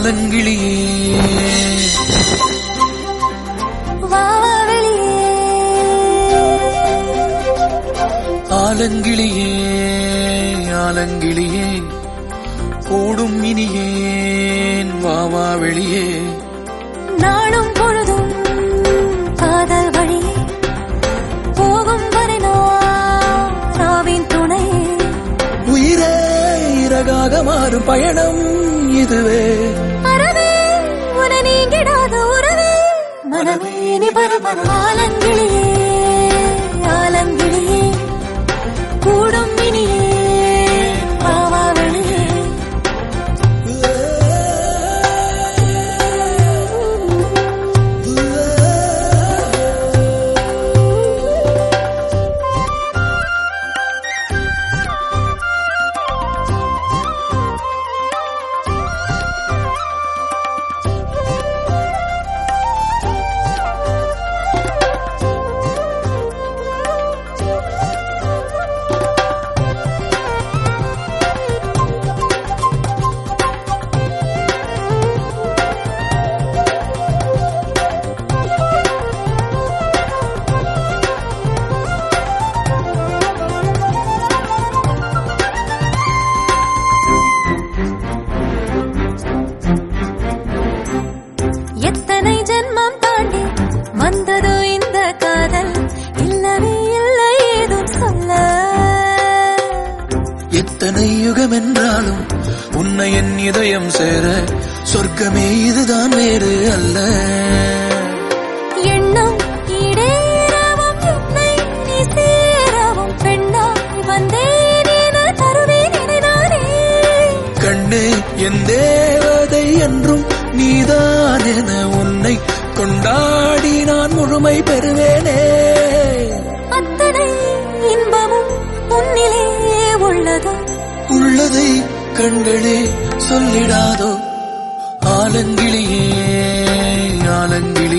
ஆலங்கிளியே வா வா வெளியே ஆலங்கிளியே ஆலங்கிளியே கூடும் இனியேன் வா வா வெளியே நாளும் பொழுதும் காதல் வழியே போகும் வரை நான் ராவின் துணையே உயிரே இறகாக மாறும் பயணம் இதுவே அறவே உன நீங்கிடாத உறவே மனமே நீ பருமன் ஆலங்கிளியே ஆலங்கிளியே கூடும் இனியே வா வா வெளியே எத்தனை ஜென்மம் தாண்டி வந்ததோ இந்த காதல் இல்லவே இல்லை ஏதும் சொல்ல எத்தனை யுகம் என்றாலும் உன்னை என் இதயம் சேர சொர்க்கமே இதுதான் வேறு அல்ல எண்ணம் ஈடேறவும் என்னை நீ சேரவும் பெண்ணாய் வந்தேன் என தருவேன் இதைதானே கண்ணே என் தேவதை என்றும் நீதான் என உன்னை கொண்டாடி நான் முழுமை பெறுவேனே அத்தனை இன்பமும் உன்னிலே உள்ளதோ உள்ளதை கண்களே சொல்லிடாதோ ஆலங்கிளியே ஆலங்கிளியே